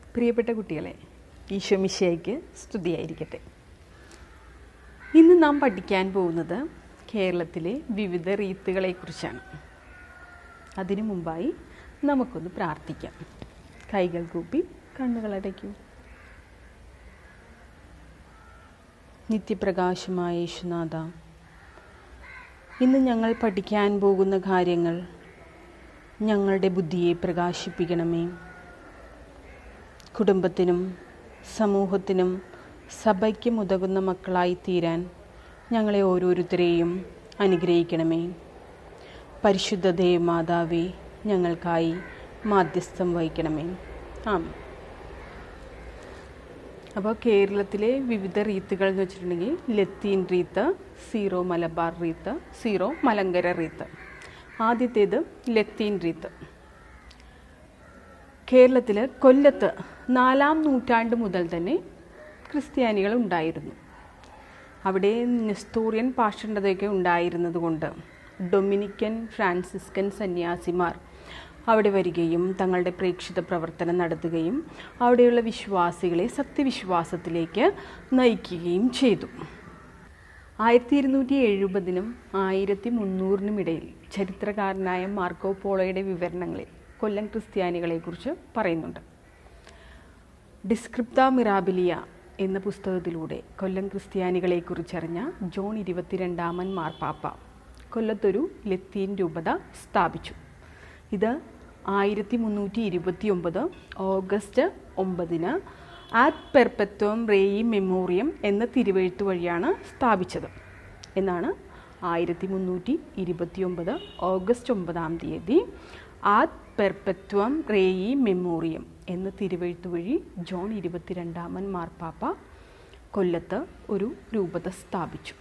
പ്രിയപ്പെട്ട കുട്ടികളെ ഈശോ മിശിയായിക്ക് സ്തുതിയായിരിക്കട്ടെ ഇന്ന് നാം പഠിക്കാൻ പോകുന്നത് കേരളത്തിലെ വിവിധ റീത്തുകളെക്കുറിച്ചാണ് അതിനു മുമ്പായി നമുക്കൊന്ന് പ്രാർത്ഥിക്കാം കൈകൾ കൂപ്പി കണ്ണുകളടയ്ക്കൂ നിത്യപ്രകാശമായ യേശുനാഥ ഇന്ന് ഞങ്ങൾ പഠിക്കാൻ പോകുന്ന കാര്യങ്ങൾ ഞങ്ങളുടെ ബുദ്ധിയെ പ്രകാശിപ്പിക്കണമേ കുടുംബത്തിനും സമൂഹത്തിനും സഭയ്ക്കും ഉതകുന്ന മക്കളായി തീരാൻ ഞങ്ങളെ ഓരോരുത്തരെയും അനുഗ്രഹിക്കണമേ പരിശുദ്ധ ദേവമാതാവേ ഞങ്ങൾക്കായി മാധ്യസ്ഥം വഹിക്കണമേ ആം അപ്പോൾ കേരളത്തിലെ വിവിധ റീത്തുകൾ എന്ന് വെച്ചിട്ടുണ്ടെങ്കിൽ ലത്തീൻ റീത്ത് സീറോ മലബാർ റീത്ത് സീറോ മലങ്കര റീത്ത് ആദ്യത്തേത് ലത്തീൻ റീത്ത് കേരളത്തിൽ കൊല്ലത്ത് നാലാം നൂറ്റാണ്ട് മുതൽ തന്നെ ക്രിസ്ത്യാനികൾ ഉണ്ടായിരുന്നു അവിടെ നെസ്തോറിയൻ പാഷണ്ഡതയൊക്കെ ഉണ്ടായിരുന്നത് കൊണ്ട് ഡൊമിനിക്കൻ ഫ്രാൻസിസ്കൻ സന്യാസിമാർ അവിടെ വരികയും തങ്ങളുടെ പ്രേക്ഷിത പ്രവർത്തനം നടത്തുകയും അവിടെയുള്ള വിശ്വാസികളെ സത്യവിശ്വാസത്തിലേക്ക് നയിക്കുകയും ചെയ്തു ആയിരത്തി ഇരുന്നൂറ്റി എഴുപതിനും ആയിരത്തി മുന്നൂറിനും ഇടയിൽ ചരിത്രകാരനായ മാർക്കോ പോളോയുടെ വിവരണങ്ങളിൽ കൊല്ലം ക്രിസ്ത്യാനികളെക്കുറിച്ച് പറയുന്നുണ്ട് ഡിസ്ക്രിപ്ത മിറാബിലിയ എന്ന പുസ്തകത്തിലൂടെ കൊല്ലം ക്രിസ്ത്യാനികളെക്കുറിച്ചറിഞ്ഞ ജോൺ ഇരുപത്തിരണ്ടാമൻ മാർപ്പാപ്പ കൊല്ലത്തൊരു ലത്തീൻ രൂപത സ്ഥാപിച്ചു ഇത് ആയിരത്തി മുന്നൂറ്റി ഇരുപത്തി ഒമ്പത് ഓഗസ്റ്റ് ഒമ്പതിന് ആറ്റ് പെർപെത്വം റേയി മെമ്മോറിയം എന്ന തിരുവെഴുത്ത് വഴിയാണ് സ്ഥാപിച്ചത് എന്നാണ് ആയിരത്തി മുന്നൂറ്റി ഇരുപത്തി ഒമ്പത് ഓഗസ്റ്റ് ഒമ്പതാം തീയതി ആത് പെർപെത്വം റേയി മെമ്മോറിയം എന്ന തിരുവെഴുത്ത് വഴി ജോൺ ഇരുപത്തിരണ്ടാമൻ മാർപ്പാപ്പ കൊല്ലത്ത് ഒരു രൂപത സ്ഥാപിച്ചു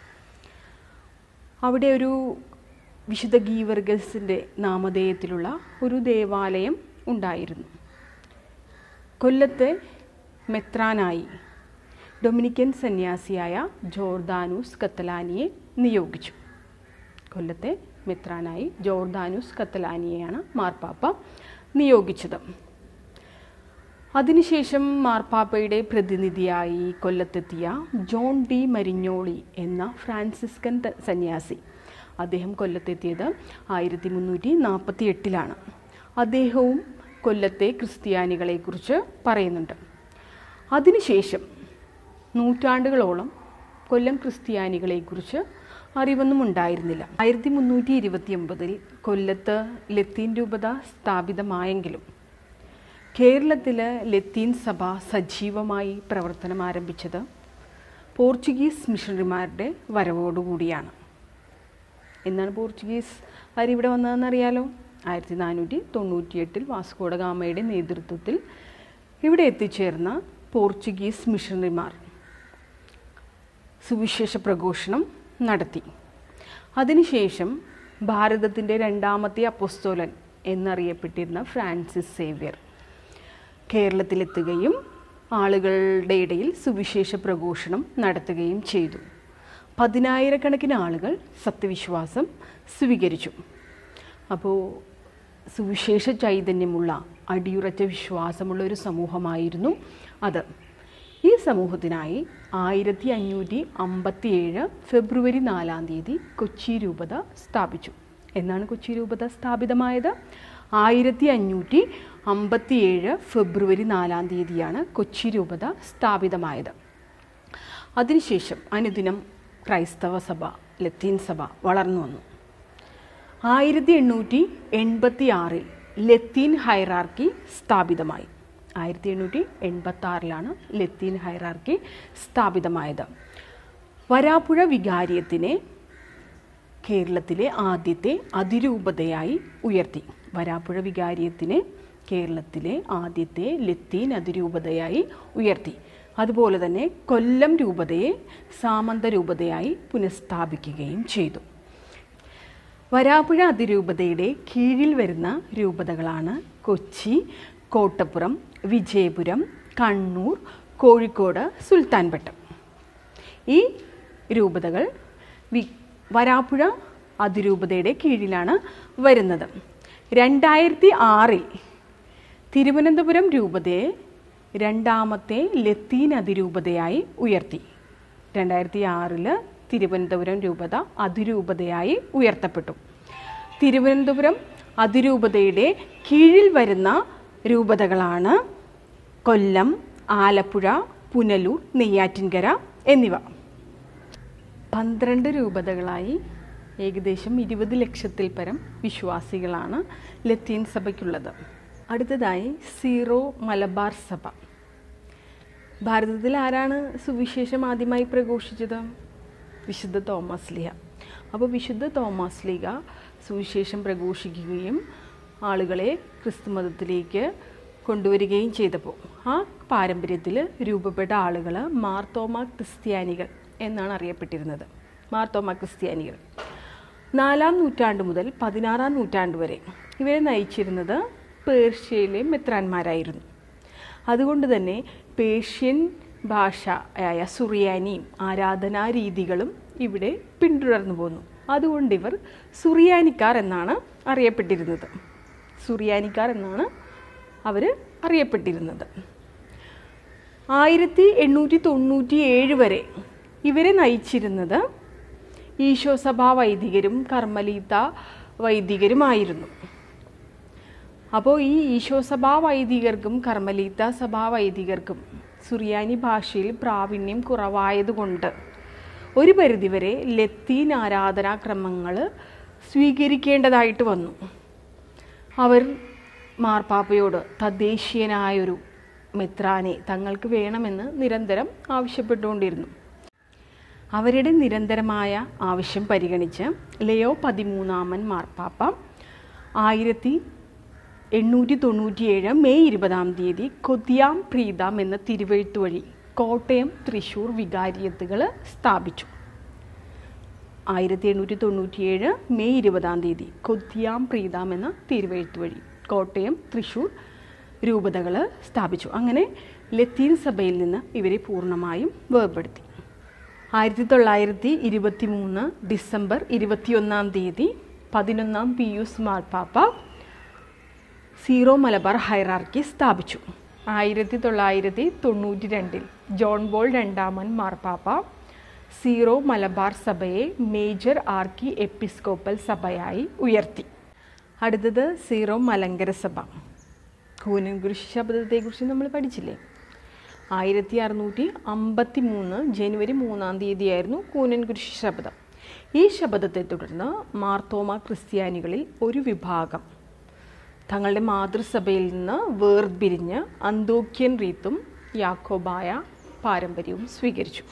അവിടെ ഒരു വിശുദ്ധ ഗീവർഗസിൻ്റെ നാമധേയത്തിലുള്ള ഒരു ദേവാലയം ഉണ്ടായിരുന്നു കൊല്ലത്തെ മെത്രാനായി ഡൊമിനിക്കൻ സന്യാസിയായ ജോർദാനൂസ് കത്തലാനിയെ നിയോഗിച്ചു കൊല്ലത്തെ മെത്രാനായി ജോർദാനൂസ് കത്തലാനിയെയാണ് മാർപ്പാപ്പ നിയോഗിച്ചത് അതിനുശേഷം മാർപ്പാപ്പയുടെ പ്രതിനിധിയായി കൊല്ലത്തെത്തിയ ജോൺ ഡി മരിഞ്ഞോളി എന്ന ഫ്രാൻസിസ്കൻ സന്യാസി അദ്ദേഹം കൊല്ലത്തെത്തിയത് ആയിരത്തി മുന്നൂറ്റി നാൽപ്പത്തി എട്ടിലാണ് അദ്ദേഹവും കൊല്ലത്തെ ക്രിസ്ത്യാനികളെക്കുറിച്ച് പറയുന്നുണ്ട് അതിനുശേഷം നൂറ്റാണ്ടുകളോളം കൊല്ലം ക്രിസ്ത്യാനികളെക്കുറിച്ച് അറിവൊന്നും ഉണ്ടായിരുന്നില്ല ആയിരത്തി മുന്നൂറ്റി ഇരുപത്തി ഒമ്പതിൽ കൊല്ലത്ത് ലത്തീൻ രൂപത സ്ഥാപിതമായെങ്കിലും കേരളത്തിൽ ലത്തീൻ സഭ സജീവമായി പ്രവർത്തനം ആരംഭിച്ചത് പോർച്ചുഗീസ് മിഷണറിമാരുടെ വരവോടുകൂടിയാണ് എന്നാണ് പോർച്ചുഗീസ് അവരിവിടെ വന്നതെന്നറിയാലോ ആയിരത്തി നാനൂറ്റി തൊണ്ണൂറ്റിയെട്ടിൽ വാസ്കോഡ ഗാമയുടെ നേതൃത്വത്തിൽ ഇവിടെ എത്തിച്ചേർന്ന പോർച്ചുഗീസ് മിഷണറിമാർ സുവിശേഷ പ്രഘോഷണം നടത്തി അതിനുശേഷം ഭാരതത്തിൻ്റെ രണ്ടാമത്തെ അപ്പോസ്തോലൻ എന്നറിയപ്പെട്ടിരുന്ന ഫ്രാൻസിസ് സേവ്യർ കേരളത്തിലെത്തുകയും ആളുകളുടെ ഇടയിൽ സുവിശേഷ പ്രഘോഷണം നടത്തുകയും ചെയ്തു പതിനായിരക്കണക്കിന് ആളുകൾ സത്യവിശ്വാസം സ്വീകരിച്ചു അപ്പോൾ സുവിശേഷ ചൈതന്യമുള്ള അടിയുറച്ച വിശ്വാസമുള്ള ഒരു സമൂഹമായിരുന്നു അത് ഈ സമൂഹത്തിനായി ആയിരത്തി അഞ്ഞൂറ്റി അമ്പത്തിയേഴ് ഫെബ്രുവരി നാലാം തീയതി കൊച്ചി രൂപത സ്ഥാപിച്ചു എന്നാണ് കൊച്ചി രൂപത സ്ഥാപിതമായത് ആയിരത്തി അഞ്ഞൂറ്റി അമ്പത്തിയേഴ് ഫെബ്രുവരി നാലാം തീയതിയാണ് കൊച്ചി രൂപത സ്ഥാപിതമായത് അതിനുശേഷം അനുദിനം ക്രൈസ്തവ സഭ ലത്തീൻ സഭ വളർന്നു വന്നു ആയിരത്തി എണ്ണൂറ്റി എൺപത്തി ആറിൽ ലത്തീൻ ഹൈറാർക്കി സ്ഥാപിതമായി ആയിരത്തി എണ്ണൂറ്റി എൺപത്തി ആറിലാണ് ലത്തീൻ ഹൈറാർക്കി സ്ഥാപിതമായത് വരാപ്പുഴ വികാരിയത്തിനെ കേരളത്തിലെ ആദ്യത്തെ അതിരൂപതയായി ഉയർത്തി വരാപ്പുഴ വികാരിയത്തിനെ കേരളത്തിലെ ആദ്യത്തെ ലത്തീൻ അതിരൂപതയായി ഉയർത്തി അതുപോലെ തന്നെ കൊല്ലം രൂപതയെ സാമന്ത രൂപതയായി പുനഃസ്ഥാപിക്കുകയും ചെയ്തു വരാപ്പുഴ അതിരൂപതയുടെ കീഴിൽ വരുന്ന രൂപതകളാണ് കൊച്ചി കോട്ടപ്പുറം വിജയപുരം കണ്ണൂർ കോഴിക്കോട് സുൽത്താൻപട്ടം ഈ രൂപതകൾ വി വരാപ്പുഴ അതിരൂപതയുടെ കീഴിലാണ് വരുന്നത് രണ്ടായിരത്തി ആറിൽ തിരുവനന്തപുരം രൂപതയെ രണ്ടാമത്തെ ലത്തീൻ അതിരൂപതയായി ഉയർത്തി രണ്ടായിരത്തി ആറില് തിരുവനന്തപുരം രൂപത അതിരൂപതയായി ഉയർത്തപ്പെട്ടു തിരുവനന്തപുരം അതിരൂപതയുടെ കീഴിൽ വരുന്ന രൂപതകളാണ് കൊല്ലം ആലപ്പുഴ പുനലൂർ നെയ്യാറ്റിൻകര എന്നിവ പന്ത്രണ്ട് രൂപതകളായി ഏകദേശം ഇരുപത് ലക്ഷത്തിൽ പരം വിശ്വാസികളാണ് ലത്തീൻ സഭയ്ക്കുള്ളത് അടുത്തതായി സീറോ മലബാർ സഭ ഭാരതത്തിൽ ആരാണ് സുവിശേഷം ആദ്യമായി പ്രഘോഷിച്ചത് വിശുദ്ധ തോമസ് ലിഹ അപ്പോൾ വിശുദ്ധ തോമസ് ലീഗ സുവിശേഷം പ്രഘോഷിക്കുകയും ആളുകളെ ക്രിസ്തുമതത്തിലേക്ക് കൊണ്ടുവരികയും ചെയ്തപ്പോൾ ആ പാരമ്പര്യത്തിൽ രൂപപ്പെട്ട ആളുകൾ മാർത്തോമ ക്രിസ്ത്യാനികൾ എന്നാണ് അറിയപ്പെട്ടിരുന്നത് മാർത്തോമ ക്രിസ്ത്യാനികൾ നാലാം നൂറ്റാണ്ട് മുതൽ പതിനാറാം നൂറ്റാണ്ട് വരെ ഇവരെ നയിച്ചിരുന്നത് പേർഷ്യയിലെ മെത്രാന്മാരായിരുന്നു അതുകൊണ്ട് തന്നെ പേർഷ്യൻ ഭാഷയായ സുറിയാനിയും ആരാധനാ രീതികളും ഇവിടെ പിന്തുടർന്നു പോന്നു അതുകൊണ്ട് ഇവർ സുറിയാനിക്കാർ എന്നാണ് അറിയപ്പെട്ടിരുന്നത് സുറിയാനിക്കാർ എന്നാണ് അവർ അറിയപ്പെട്ടിരുന്നത് ആയിരത്തി എണ്ണൂറ്റി തൊണ്ണൂറ്റി ഏഴ് വരെ ഇവരെ നയിച്ചിരുന്നത് ഈശോ സഭാ വൈദികരും കർമ്മലീത്ത വൈദികരുമായിരുന്നു അപ്പോൾ ഈ ഈശോ സഭാ വൈദികർക്കും കർമ്മലീത്ത സഭാ വൈദികർക്കും സുറിയാനി ഭാഷയിൽ പ്രാവീണ്യം കുറവായതുകൊണ്ട് ഒരു പരിധിവരെ ലത്തീൻ ആരാധനാക്രമങ്ങൾ സ്വീകരിക്കേണ്ടതായിട്ട് വന്നു അവർ മാർപ്പാപ്പയോട് തദ്ദേശീയനായൊരു മെത്രാനെ തങ്ങൾക്ക് വേണമെന്ന് നിരന്തരം ആവശ്യപ്പെട്ടുകൊണ്ടിരുന്നു അവരുടെ നിരന്തരമായ ആവശ്യം പരിഗണിച്ച് ലയോ പതിമൂന്നാമൻ മാർപ്പാപ്പ ആയിരത്തി എണ്ണൂറ്റി തൊണ്ണൂറ്റിയേഴ് മെയ് ഇരുപതാം തീയതി കൊതിയാം പ്രീതാം എന്ന തിരുവെഴുത്ത് വഴി കോട്ടയം തൃശൂർ വികാരിയത്തുകൾ സ്ഥാപിച്ചു ആയിരത്തി എണ്ണൂറ്റി തൊണ്ണൂറ്റിയേഴ് മെയ് ഇരുപതാം തീയതി കൊതിയാം പ്രീതാം എന്ന തിരുവെഴുത്ത് വഴി കോട്ടയം തൃശൂർ രൂപതകൾ സ്ഥാപിച്ചു അങ്ങനെ ലത്തീൻ സഭയിൽ നിന്ന് ഇവരെ പൂർണ്ണമായും വേർപെടുത്തി ആയിരത്തി തൊള്ളായിരത്തി ഇരുപത്തി മൂന്ന് ഡിസംബർ ഇരുപത്തിയൊന്നാം തീയതി പതിനൊന്നാം പിയൂസ് മാർപ്പാപ്പ സീറോ മലബാർ ഹൈറാർക്കി സ്ഥാപിച്ചു ആയിരത്തി തൊള്ളായിരത്തി തൊണ്ണൂറ്റി രണ്ടിൽ ജോൺ ബോൾ രണ്ടാമൻ മാർപ്പാപ്പ സീറോ മലബാർ സഭയെ മേജർ ആർക്കി എപ്പിസ്കോപ്പൽ സഭയായി ഉയർത്തി അടുത്തത് സീറോ മലങ്കര സഭ കൂനൻകുരിശ് ശബ്ദത്തെക്കുറിച്ച് നമ്മൾ പഠിച്ചില്ലേ ആയിരത്തി അറുന്നൂറ്റി അമ്പത്തി മൂന്ന് ജനുവരി മൂന്നാം തീയതിയായിരുന്നു കൂനൻകുരിശ് ശബ്ദം ഈ ശബ്ദത്തെ തുടർന്ന് മാർത്തോമ ക്രിസ്ത്യാനികളിൽ ഒരു വിഭാഗം തങ്ങളുടെ മാതൃസഭയിൽ നിന്ന് വേർപിരിഞ്ഞ് അന്തോക്യൻ റീത്തും യാക്കോബായ പാരമ്പര്യവും സ്വീകരിച്ചു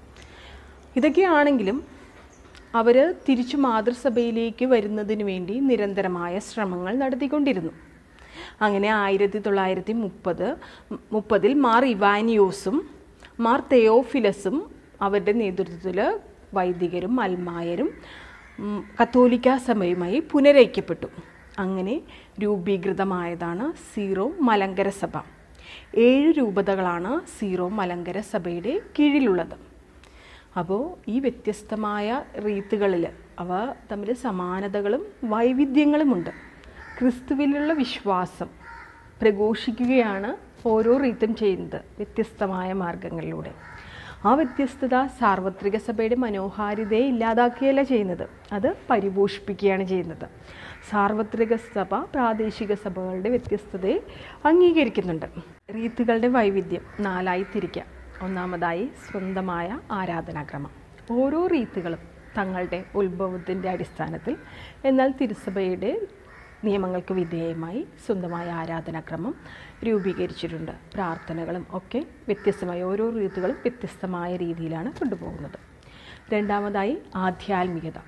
ഇതൊക്കെയാണെങ്കിലും അവർ തിരിച്ചു മാതൃസഭയിലേക്ക് വരുന്നതിന് വേണ്ടി നിരന്തരമായ ശ്രമങ്ങൾ നടത്തിക്കൊണ്ടിരുന്നു അങ്ങനെ ആയിരത്തി തൊള്ളായിരത്തി മുപ്പത് മുപ്പതിൽ മാർ ഇവാനിയോസും മാർ തെയോഫിലസും അവരുടെ നേതൃത്വത്തിൽ വൈദികരും അൽമായരും ഉം, കത്തോലിക്ക സഭയുമായി പുനരൈക്യപ്പെട്ടു അങ്ങനെ രൂപീകൃതമായതാണ് സീറോ മലങ്കര സഭ ഏഴ് രൂപതകളാണ് സീറോ മലങ്കര സഭയുടെ കീഴിലുള്ളത് അപ്പോൾ ഈ വ്യത്യസ്തമായ റീത്തുകളിൽ അവ തമ്മിൽ സമാനതകളും വൈവിധ്യങ്ങളുമുണ്ട് ക്രിസ്തുവിലുള്ള വിശ്വാസം പ്രഘോഷിക്കുകയാണ് ഓരോ റീത്തും ചെയ്യുന്നത് വ്യത്യസ്തമായ മാർഗങ്ങളിലൂടെ ആ വ്യത്യസ്തത സാർവത്രിക സഭയുടെ മനോഹാരിതയെ ഇല്ലാതാക്കുകയല്ല ചെയ്യുന്നത് അത് പരിപോഷിപ്പിക്കുകയാണ് ചെയ്യുന്നത് സാർവത്രിക സഭ പ്രാദേശിക സഭകളുടെ വ്യത്യസ്തതയെ അംഗീകരിക്കുന്നുണ്ട് റീത്തുകളുടെ വൈവിധ്യം നാലായി തിരിക്കാം ഒന്നാമതായി സ്വന്തമായ ആരാധനാക്രമം ഓരോ റീത്തുകളും തങ്ങളുടെ ഉത്ഭവത്തിൻ്റെ അടിസ്ഥാനത്തിൽ എന്നാൽ തിരുസഭയുടെ നിയമങ്ങൾക്ക് വിധേയമായി സ്വന്തമായ ആരാധനാക്രമം രൂപീകരിച്ചിട്ടുണ്ട് പ്രാർത്ഥനകളും ഒക്കെ വ്യത്യസ്തമായി ഓരോ റീത്തുകളും വ്യത്യസ്തമായ രീതിയിലാണ് കൊണ്ടുപോകുന്നത് രണ്ടാമതായി ആധ്യാത്മികത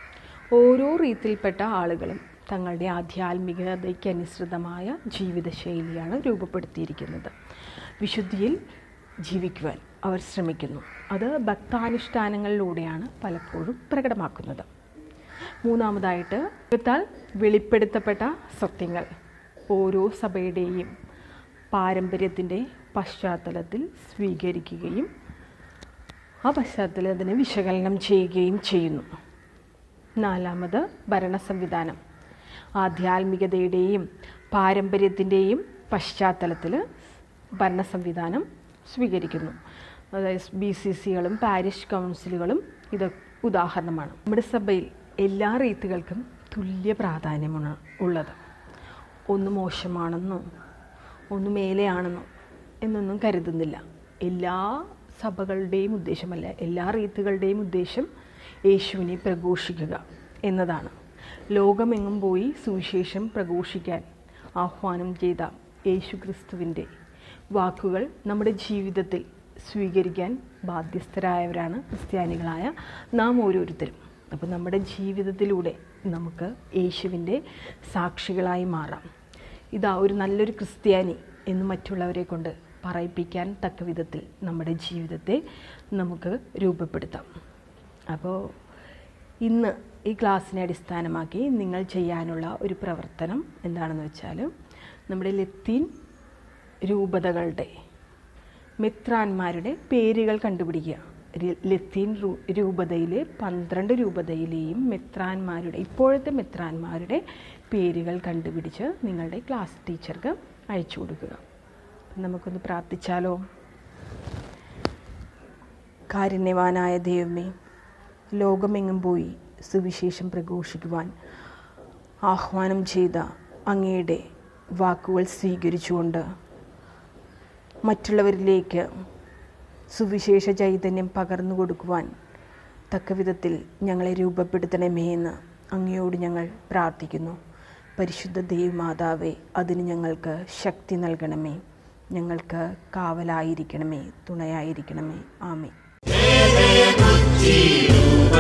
ഓരോ റീത്തിൽപ്പെട്ട ആളുകളും തങ്ങളുടെ ആധ്യാത്മികതയ്ക്കനുസൃതമായ ജീവിതശൈലിയാണ് രൂപപ്പെടുത്തിയിരിക്കുന്നത് വിശുദ്ധിയിൽ ജീവിക്കുവാൻ അവർ ശ്രമിക്കുന്നു അത് ഭക്താനുഷ്ഠാനങ്ങളിലൂടെയാണ് പലപ്പോഴും പ്രകടമാക്കുന്നത് മൂന്നാമതായിട്ട് ദൈവത്താൽ വെളിപ്പെടുത്തപ്പെട്ട സത്യങ്ങൾ ഓരോ സഭയുടെയും പാരമ്പര്യത്തിൻ്റെ പശ്ചാത്തലത്തിൽ സ്വീകരിക്കുകയും ആ പശ്ചാത്തലത്തിനെ വിശകലനം ചെയ്യുകയും ചെയ്യുന്നു നാലാമത് ഭരണ സംവിധാനം ആധ്യാത്മികതയുടെയും പാരമ്പര്യത്തിൻ്റെയും പശ്ചാത്തലത്തിൽ ഭരണ സംവിധാനം സ്വീകരിക്കുന്നു അതായത് ബി സി സികളും പാരിഷ് കൗൺസിലുകളും ഇത് ഉദാഹരണമാണ് നമ്മുടെ സഭയിൽ എല്ലാ റീത്തുകൾക്കും തുല്യ പ്രാധാന്യമാണ് ഉള്ളത് ഒന്ന് മോശമാണെന്നോ ഒന്ന് മേലെയാണെന്നോ എന്നൊന്നും കരുതുന്നില്ല എല്ലാ സഭകളുടെയും ഉദ്ദേശമല്ല എല്ലാ റീത്തുകളുടെയും ഉദ്ദേശം യേശുവിനെ പ്രഘോഷിക്കുക എന്നതാണ് ലോകമെങ്ങും പോയി സുവിശേഷം പ്രഘോഷിക്കാൻ ആഹ്വാനം ചെയ്ത യേശു ക്രിസ്തുവിൻ്റെ വാക്കുകൾ നമ്മുടെ ജീവിതത്തിൽ സ്വീകരിക്കാൻ ബാധ്യസ്ഥരായവരാണ് ക്രിസ്ത്യാനികളായ നാം ഓരോരുത്തരും അപ്പോൾ നമ്മുടെ ജീവിതത്തിലൂടെ നമുക്ക് യേശുവിൻ്റെ സാക്ഷികളായി മാറാം ഇതാ ഒരു നല്ലൊരു ക്രിസ്ത്യാനി എന്ന് മറ്റുള്ളവരെ കൊണ്ട് പറയിപ്പിക്കാൻ തക്ക വിധത്തിൽ നമ്മുടെ ജീവിതത്തെ നമുക്ക് രൂപപ്പെടുത്താം അപ്പോൾ ഇന്ന് ഈ ക്ലാസ്സിനെ അടിസ്ഥാനമാക്കി നിങ്ങൾ ചെയ്യാനുള്ള ഒരു പ്രവർത്തനം എന്താണെന്ന് വെച്ചാൽ നമ്മുടെ ലത്തീൻ രൂപതകളുടെ മെത്രാന്മാരുടെ പേരുകൾ കണ്ടുപിടിക്കുക ര- ലത്തീൻ രു- രൂപതയിലെ പന്ത്രണ്ട് രൂപതയിലെയും മെത്രാന്മാരുടെ ഇപ്പോഴത്തെ മെത്രാന്മാരുടെ പേരുകൾ കണ്ടുപിടിച്ച് നിങ്ങളുടെ ക്ലാസ് ടീച്ചർക്ക് അയച്ചു കൊടുക്കുക അപ്പം നമുക്കൊന്ന് പ്രാർത്ഥിച്ചാലോ കാരുണ്യവാനായ ദൈവമേ ലോകമെങ്ങും പോയി സുവിശേഷം പ്രഘോഷിക്കുവാൻ ആഹ്വാനം ചെയ്ത അങ്ങയുടെ വാക്കുകൾ സ്വീകരിച്ചുകൊണ്ട് മറ്റുള്ളവരിലേക്ക് സുവിശേഷ ചൈതന്യം പകർന്നു കൊടുക്കുവാൻ തക്ക വിധത്തിൽ ഞങ്ങളെ രൂപപ്പെടുത്തണമേ എന്ന് അങ്ങയോട് ഞങ്ങൾ പ്രാർത്ഥിക്കുന്നു പരിശുദ്ധ ദേവമാതാവേ അതിന് ഞങ്ങൾക്ക് ശക്തി നൽകണമേ ഞങ്ങൾക്ക് കാവലായിരിക്കണമേ തുണയായിരിക്കണമേ ആമേ രൂപ